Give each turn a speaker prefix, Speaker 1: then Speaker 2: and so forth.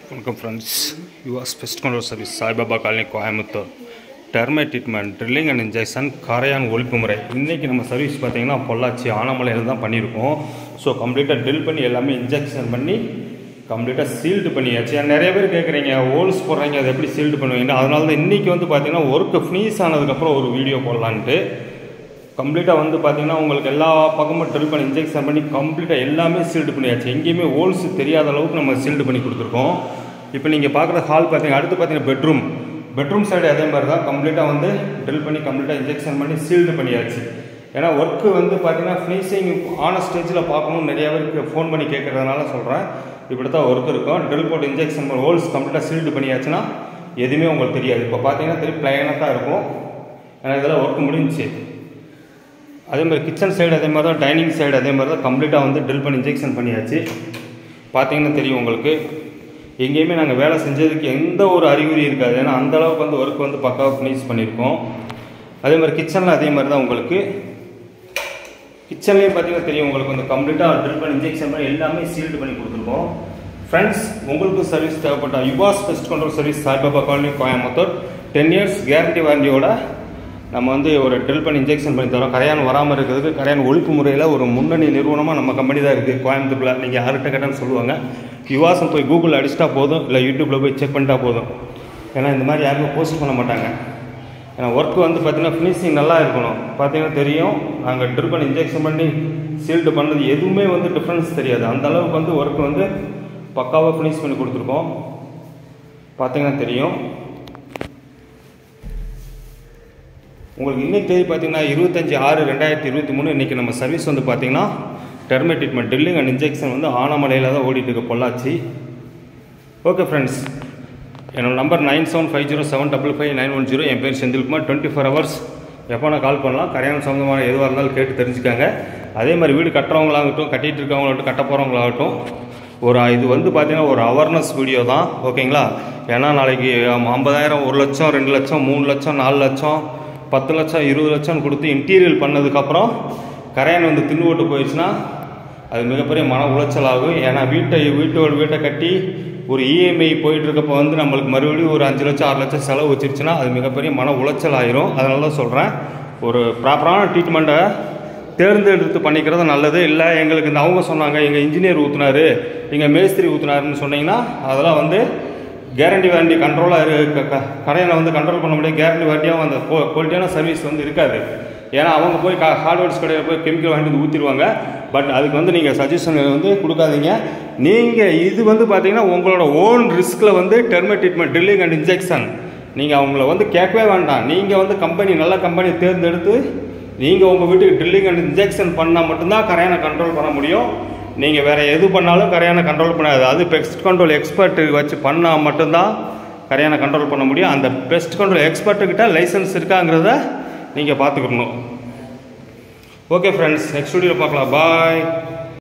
Speaker 1: வணக்கம் friends Yuvas pest control service Saibaba colony Coimbatore termite treatment drilling and injection கரையான் ஒழிப்பு முறை இன்றைக்கி நம்ம சர்வீஸ் பார்த்தீங்கன்னா பொள்ளாச்சி ஆனமலையில் தான் பண்ணியிருக்கோம் ஸோ கம்ப்ளீட்டாக ட்ரில் பண்ணி எல்லாமே இன்ஜெக்ஷன் பண்ணி கம்ப்ளீட்டாக சீல்டு பண்ணியாச்சு நிறைய பேர் கேட்குறீங்க ஹோல்ஸ் போடுறீங்க அதை எப்படி சீல்டு பண்ணுவீங்க அதனால தான் இன்றைக்கி வந்து பார்த்தீங்கன்னா ஒர்க்கு ஃபினிஷ் ஆனதுக்கப்புறம் ஒரு வீடியோ போடலான்ட்டு கம்ப்ளீட்டாக வந்து பார்த்தீங்கன்னா உங்களுக்கு எல்லா பக்கமும் ட்ரில் பண்ணி இன்ஜெக்ஷன் பண்ணி கம்ப்ளீட்டாக எல்லாமே சீல்டு பண்ணியாச்சு எங்கேயுமே ஹோல்ஸ் தெரியாத அளவுக்கு நம்ம சீல்டு பண்ணி கொடுத்துருக்கோம் இப்போ நீங்கள் பார்க்குற ஹால் பார்த்தீங்க அடுத்து பார்த்தீங்கன்னா பெட்ரூம் பெட்ரூம் சைடு அதே மாதிரி தான் கம்ப்ளீட்டாக வந்து ட்ரில் பண்ணி கம்ப்ளீட்டாக இன்ஜெக்ஷன் பண்ணி சீல்டு பண்ணியாச்சு ஏன்னா ஒர்க்கு வந்து பார்த்தீங்கன்னா ஃபினிஷிங் ஆன ஸ்டேஜில் பார்க்கணும் நிறைய பேருக்கு ஃபோன் பண்ணி கேட்குறதுனால சொல்கிறேன் இப்படி தான் ஒர்க் இருக்கும் ட்ரில் போட்டு இன்ஜெக்ஷன் ஹோல்ஸ் கம்ப்ளீட்டாக சீல்டு பண்ணியாச்சுன்னா எதுவுமே உங்களுக்கு தெரியாது இப்போ பார்த்தீங்கன்னா திருப்பி பிளைனாக தான் இருக்கும் ஏன்னா இதெல்லாம் ஒர்க் முடிஞ்சிச்சு அதே மாதிரி கிச்சன் சைடு அதே மாதிரி தான் டைனிங் சைடு அதே மாதிரி தான் கம்ப்ளீட்டாக வந்து ட்ரில் பண்ணி இன்ஜெக்ஷன் பண்ணியாச்சு பார்த்தீங்கன்னா தெரியும் உங்களுக்கு எங்கேயுமே நாங்கள் வேலை செஞ்சதுக்கு எந்த ஒரு அறிகுறி இருக்காது ஏன்னா அந்த அளவுக்கு வந்து ஒர்க் வந்து பக்காவாக ஃபினிஷ் பண்ணியிருக்கோம் அதே மாதிரி கிச்சனில் அதே மாதிரி தான் உங்களுக்கு கிச்சன்லேயும் பார்த்தீங்கன்னா தெரியும் உங்களுக்கு வந்து கம்ப்ளீட்டாக ட்ரில் பண்ணி இன்ஜெக்ஷன் பண்ணி எல்லாமே சீல்டு பண்ணி கொடுத்துருக்கோம் ஃப்ரெண்ட்ஸ் உங்களுக்கு சர்வீஸ் தேவைப்பட்ட Yuvas pest control service Saibaba colony Coimbatore ten years guarantee வாரண்டியோட நம்ம வந்து ஒரு ட்ரில் பண்ணி இன்ஜெக்ஷன் பண்ணி தரோம் கரையான் வராமல் இருக்கிறதுக்கு கரையான் ஒழிப்பு முறையில் ஒரு முன்னணி நிறுவனமாக நம்ம கம்பெனி தான் இருக்குது கோயம்புத்தூரில் நீங்கள் யார்கிட்ட கேட்டான்னு சொல்லுவாங்க யுவாசம் போய் கூகுளில் அடிச்சிட்டா போதும் இல்லை யூடியூப்பில் போய் செக் பண்ணிட்டா போதும் ஏன்னா இந்த மாதிரி யாருமே போஸ்ட் பண்ண மாட்டாங்க ஏன்னா ஒர்க் வந்து பார்த்திங்கன்னா ஃபினிஷிங் நல்லா இருக்கணும் பார்த்தீங்கன்னா தெரியும் நாங்கள் ட்ரில் பண்ணி இன்ஜெக்ஷன் பண்ணி சீல்டு பண்ணது எதுவுமே வந்து டிஃப்ரென்ஸ் தெரியாது அந்த அளவுக்கு வந்து ஒர்க் வந்து பக்காவாக ஃபினிஷ் பண்ணி கொடுத்துருக்கோம் பார்த்தீங்கன்னா தெரியும் உங்களுக்கு இன்னைக்கு தேதி பார்த்தீங்கன்னா இருபத்தஞ்சி ஆறு ரெண்டாயிரத்தி இருபத்தி மூணு இன்றைக்கி நம்ம சர்வீஸ் வந்து பார்த்தீங்கன்னா termite treatment drilling and injection வந்து ஆனமலையில் தான் ஓடிட்டு இருக்கு பொள்ளாச்சி ஓகே ஃப்ரெண்ட்ஸ் என்னோட number nine seven five zero seven double five nine one zero என் பேர் செந்தில்குமார் டுவெண்ட்டி ஃபோர் ஹவர்ஸ் எப்போ நான் கால் பண்ணலாம் கரையான் சம்மந்தமான எதுவாக இருந்தாலும் கேட்டு தெரிஞ்சுக்காங்க அதே மாதிரி வீடு கட்டுறவங்களாகட்டும் கட்டிகிட்டு இருக்கவங்களாகட்டும் கட்ட போகிறவங்களாகட்டும் ஒரு இது வந்து பார்த்தீங்கன்னா ஒரு அவேர்னஸ் வீடியோ தான் ஓகேங்களா ஏன்னா நாளைக்கு ஐம்பதாயிரம் ஒரு லட்சம் ரெண்டு லட்சம் மூணு லட்சம் நாலு லட்சம் பத்து லட்சம் இருபது லட்சம் கொடுத்து இன்டீரியல் பண்ணதுக்கப்புறம் கரையான் வந்து தின்னு ஓட்டு போயிடுச்சுன்னா அது மிகப்பெரிய மன உளைச்சல் ஆகும் ஏன்னா வீட்டை வீட்டோட வீட்டை கட்டி ஒரு இஎம்ஐ போயிட்டு இருக்கப்போ வந்து நம்மளுக்கு மறுபடியும் ஒரு அஞ்சு லட்சம் ஆறு லட்சம் செலவு வச்சிருச்சுன்னா அது மிகப்பெரிய மன உளைச்சல் ஆயிரும் அதனால தான் சொல்கிறேன் ஒரு ப்ராப்பரான ட்ரீட்மெண்ட்டை தேர்ந்தெடுத்து பண்ணிக்கிறது நல்லது இல்லை எங்களுக்கு இந்த அவங்க சொன்னாங்க எங்கள் இன்ஜினியர் ஊற்றுனாரு எங்கள் மேஸ்திரி ஊற்றுனாருன்னு சொன்னீங்கன்னா அதெல்லாம் வந்து கேரண்டி வாரண்டி கண்ட்ரோலாக கடையை வந்து கண்ட்ரோல் பண்ண முடியாது கேரண்டி வாரண்டியாகவும் அந்த குவாலிட்டியான சர்வீஸ் வந்து இருக்காது ஏன்னா அவங்க போய் கா ஹார்ட்வேர்ஸ் கடையில் போய் கெமிக்கல் வாங்கிட்டு வந்து ஊற்றிடுவாங்க பட் அதுக்கு வந்து நீங்கள் சஜஷன் வந்து கொடுக்காதீங்க நீங்கள் இது வந்து பார்த்தீங்கன்னா உங்களோட ஓன் ரிஸ்கில் வந்து termite treatment drilling and injection நீங்கள் அவங்கள வந்து கேட்கவே வேண்டாம் நீங்கள் வந்து கம்பெனி நல்ல கம்பெனி தேர்ந்தெடுத்து நீங்கள் உங்கள் வீட்டுக்கு ட்ரில்லிங் அண்ட் இன்ஜெக்ஷன் பண்ணால் மட்டும்தான் கரையானை கண்ட்ரோல் பண்ண முடியும் நீங்கள் வேறு எது பண்ணாலும் கரையானை கண்ட்ரோல் பண்ணாது அது பெஸ்ட் கண்ட்ரோல் எக்ஸ்பர்ட் வச்சு பண்ணால் மட்டும்தான் கரையானை கண்ட்ரோல் பண்ண முடியும் அந்த பெஸ்ட் கண்ட்ரோல் எக்ஸ்பர்ட்டுக்கிட்ட லைசன்ஸ் இருக்காங்கிறத நீங்கள் பார்த்துக்கணும் ஓகே ஃப்ரெண்ட்ஸ் நெக்ஸ்ட் வீடியோவில் பார்க்கலாம் பாய்